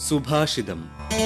സുഭാഷിതം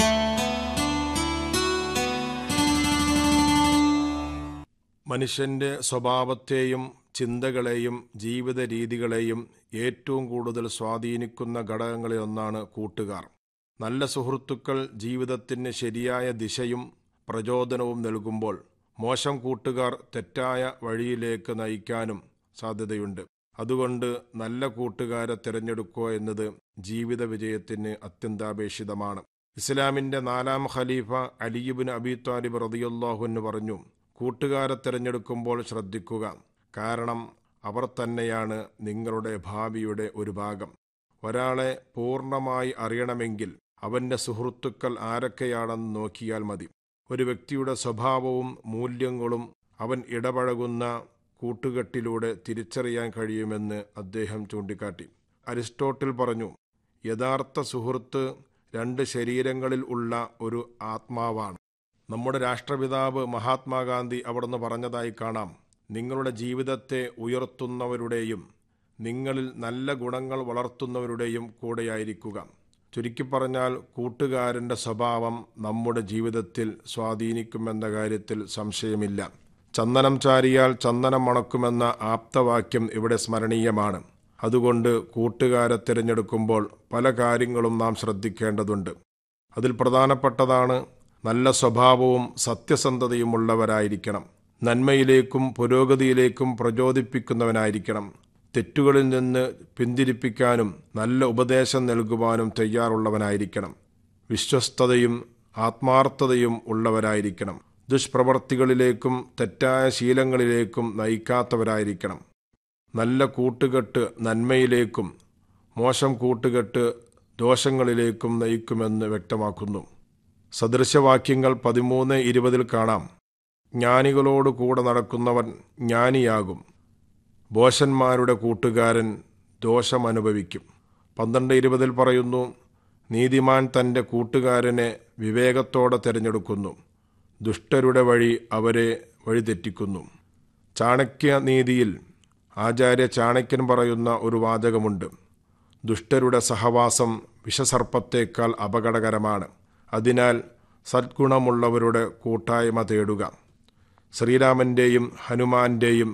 മനുഷ്യന്റെ സ്വഭാവത്തെയും ചിന്തകളെയും ജീവിത രീതികളെയും ഏറ്റവും കൂടുതൽ സ്വാധീനിക്കുന്ന ഘടകങ്ങളിലൊന്നാണ് കൂട്ടുകാർ നല്ല സുഹൃത്തുക്കൾ ജീവിതത്തിന് ശരിയായ ദിശയും പ്രചോദനവും നൽകുമ്പോൾ മോശം കൂട്ടുകാർ തെറ്റായ വഴിയിലേക്ക് നയിക്കാനും സാധ്യതയുണ്ട് അതുകൊണ്ട് നല്ല കൂട്ടുകാരെ തിരഞ്ഞെടുക്കുക എന്നത് ജീവിത വിജയത്തിന് അത്യന്താപേക്ഷിതമാണ് ഇസ്ലാമിന്റെ നാലാം ഖലീഫ അലിയുബിൻ അബി താലിബ് റതിയുല്ലാഹു എന്ന് പറഞ്ഞു കൂട്ടുകാരെ തിരഞ്ഞെടുക്കുമ്പോൾ ശ്രദ്ധിക്കുക കാരണം അവർ തന്നെയാണ് നിങ്ങളുടെ ഭാവിയുടെ ഒരു ഭാഗം ഒരാളെ പൂർണ്ണമായി അറിയണമെങ്കിൽ അവന്റെ സുഹൃത്തുക്കൾ ആരൊക്കെയാണെന്ന് നോക്കിയാൽ മതി ഒരു വ്യക്തിയുടെ സ്വഭാവവും മൂല്യങ്ങളും അവൻ ഇടപഴകുന്ന കൂട്ടുകെട്ടിലൂടെ തിരിച്ചറിയാൻ കഴിയുമെന്ന് അദ്ദേഹം ചൂണ്ടിക്കാട്ടി അരിസ്റ്റോട്ടിൽ പറഞ്ഞു യഥാർത്ഥ സുഹൃത്ത് രണ്ട് ശരീരങ്ങളിൽ ഉള്ള ഒരു ആത്മാവാണ് നമ്മുടെ രാഷ്ട്രപിതാവ് മഹാത്മാഗാന്ധി അവിടുന്ന് പറഞ്ഞതായി കാണാം നിങ്ങളുടെ ജീവിതത്തെ ഉയർത്തുന്നവരുടെയും നിങ്ങളിൽ നല്ല ഗുണങ്ങൾ വളർത്തുന്നവരുടെയും കൂടെയായിരിക്കുക ചുരുക്കി പറഞ്ഞാൽ കൂട്ടുകാരൻ്റെ സ്വഭാവം നമ്മുടെ ജീവിതത്തിൽ സ്വാധീനിക്കുമെന്ന കാര്യത്തിൽ സംശയമില്ല ചന്ദനം ചാരിയാൽ ചന്ദനം മണക്കുമെന്ന ആപ്തവാക്യം ഇവിടെ സ്മരണീയമാണ് അതുകൊണ്ട് കൂട്ടുകാരെ തിരഞ്ഞെടുക്കുമ്പോൾ പല കാര്യങ്ങളും നാം ശ്രദ്ധിക്കേണ്ടതുണ്ട് അതിൽ പ്രധാനപ്പെട്ടതാണ് നല്ല സ്വഭാവവും സത്യസന്ധതയുമുള്ളവരായിരിക്കണം നന്മയിലേക്കും പുരോഗതിയിലേക്കും പ്രചോദിപ്പിക്കുന്നവനായിരിക്കണം തെറ്റുകളിൽ നിന്ന് പിന്തിരിപ്പിക്കാനും നല്ല ഉപദേശം നൽകുവാനും തയ്യാറുള്ളവനായിരിക്കണം വിശ്വസ്തതയും ആത്മാർത്ഥതയും ഉള്ളവരായിരിക്കണം ദുഷ്പ്രവർത്തികളിലേക്കും തെറ്റായ ശീലങ്ങളിലേക്കും നയിക്കാത്തവരായിരിക്കണം നല്ല കൂട്ടുകെട്ട് നന്മയിലേക്കും മോശം കൂട്ടുകെട്ട് ദോഷങ്ങളിലേക്കും നയിക്കുമെന്ന് വ്യക്തമാക്കുന്നു സദൃശവാക്യങ്ങൾ പതിമൂന്ന് ഇരുപതിൽ കാണാം ജ്ഞാനികളോട് കൂടെ നടക്കുന്നവൻ ജ്ഞാനിയാകും ബോഷന്മാരുടെ കൂട്ടുകാരൻ ദോഷമനുഭവിക്കും പന്ത്രണ്ട് ഇരുപതിൽ പറയുന്നു നീതിമാൻ തൻ്റെ കൂട്ടുകാരനെ വിവേകത്തോടെ തിരഞ്ഞെടുക്കുന്നു ദുഷ്ടരുടെ വഴി അവരെ വഴിതെറ്റിക്കുന്നു ചാണക്യ നീതിയിൽ ആചാര്യ ചാണക്യൻ പറയുന്ന ഒരു വാചകമുണ്ട് ദുഷ്ടരുടെ സഹവാസം വിഷസർപ്പത്തേക്കാൾ അപകടകരമാണ് അതിനാൽ സദ്ഗുണമുള്ളവരുടെ കൂട്ടായ്മ തേടുക ശ്രീരാമൻ്റെയും ഹനുമാന്റെയും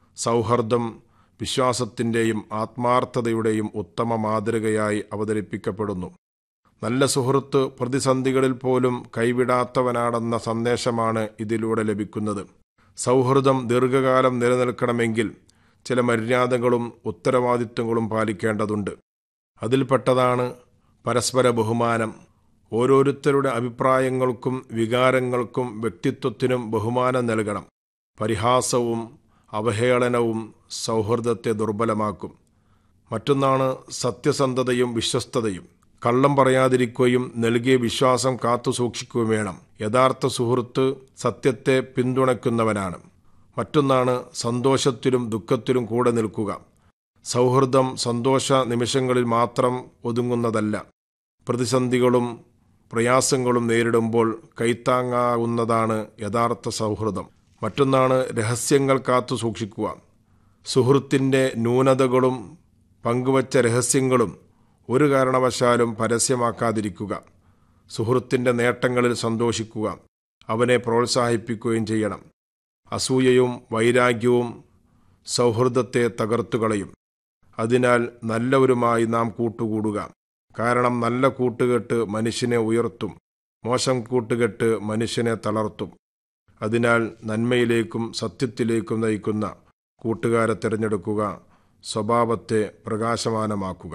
സൗഹൃദം വിശ്വാസത്തിൻ്റെയും ആത്മാർത്ഥതയുടെയും ഉത്തമ മാതൃകയായി അവതരിപ്പിക്കപ്പെടുന്നു നല്ല സുഹൃത്ത് പ്രതിസന്ധികളിൽ പോലും കൈവിടാത്തവനാണെന്ന സന്ദേശമാണ് ഇതിലൂടെ ലഭിക്കുന്നത് സൗഹൃദം ദീർഘകാലം നിലനിൽക്കണമെങ്കിൽ ചില മര്യാദകളും ഉത്തരവാദിത്വങ്ങളും പാലിക്കേണ്ടതുണ്ട് അതിൽപ്പെട്ടതാണ് പരസ്പര ബഹുമാനം ഓരോരുത്തരുടെ അഭിപ്രായങ്ങൾക്കും വികാരങ്ങൾക്കും വ്യക്തിത്വത്തിനും ബഹുമാനം നൽകണം പരിഹാസവും അവഹേളനവും സൗഹൃദത്തെ ദുർബലമാക്കും മറ്റൊന്നാണ് സത്യസന്ധതയും വിശ്വസ്തതയും കള്ളം പറയാതിരിക്കുകയും നൽകിയ വിശ്വാസം കാത്തു സൂക്ഷിക്കുകയും വേണം യഥാർത്ഥ സുഹൃത്ത് സത്യത്തെ പിന്തുണയ്ക്കുന്നവനാണ് മറ്റൊന്നാണ് സന്തോഷത്തിലും ദുഃഖത്തിലും കൂടെ നിൽക്കുക സൗഹൃദം സന്തോഷ നിമിഷങ്ങളിൽ മാത്രം ഒതുങ്ങുന്നതല്ല പ്രതിസന്ധികളും പ്രയാസങ്ങളും നേരിടുമ്പോൾ കൈത്താങ്ങാവുന്നതാണ് യഥാർത്ഥ സൗഹൃദം മറ്റൊന്നാണ് രഹസ്യങ്ങൾ കാത്തു സൂക്ഷിക്കുക സുഹൃത്തിൻ്റെ ന്യൂനതകളും പങ്കുവച്ച രഹസ്യങ്ങളും ഒരു കാരണവശാലും പരസ്യമാക്കാതിരിക്കുക സുഹൃത്തിൻ്റെ നേട്ടങ്ങളിൽ സന്തോഷിക്കുക അവനെ പ്രോത്സാഹിപ്പിക്കുകയും ചെയ്യണം അസൂയയും വൈരാഗ്യവും സൗഹൃദത്തെ തകർത്തുകളയും അതിനാൽ നല്ലവരുമായി നാം കൂട്ടുകൂടുക കാരണം നല്ല കൂട്ടുകെട്ട് മനുഷ്യനെ ഉയർത്തും മോശം കൂട്ടുകെട്ട് മനുഷ്യനെ തളർത്തും അതിനാൽ നന്മയിലേക്കും സത്യത്തിലേക്കും നയിക്കുന്ന കൂട്ടുകാരെ തിരഞ്ഞെടുക്കുക സ്വഭാവത്തെ പ്രകാശമാനമാക്കുക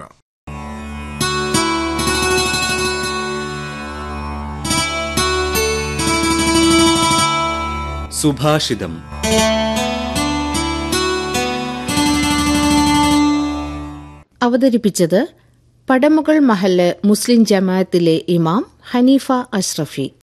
സുഭാഷിതം അവതരിപ്പിച്ചത് പടമുകൾ മഹല്ല് മുസ്ലിം ജമാഅത്തിലെ ഇമാം ഹനീഫ അഷ്റഫി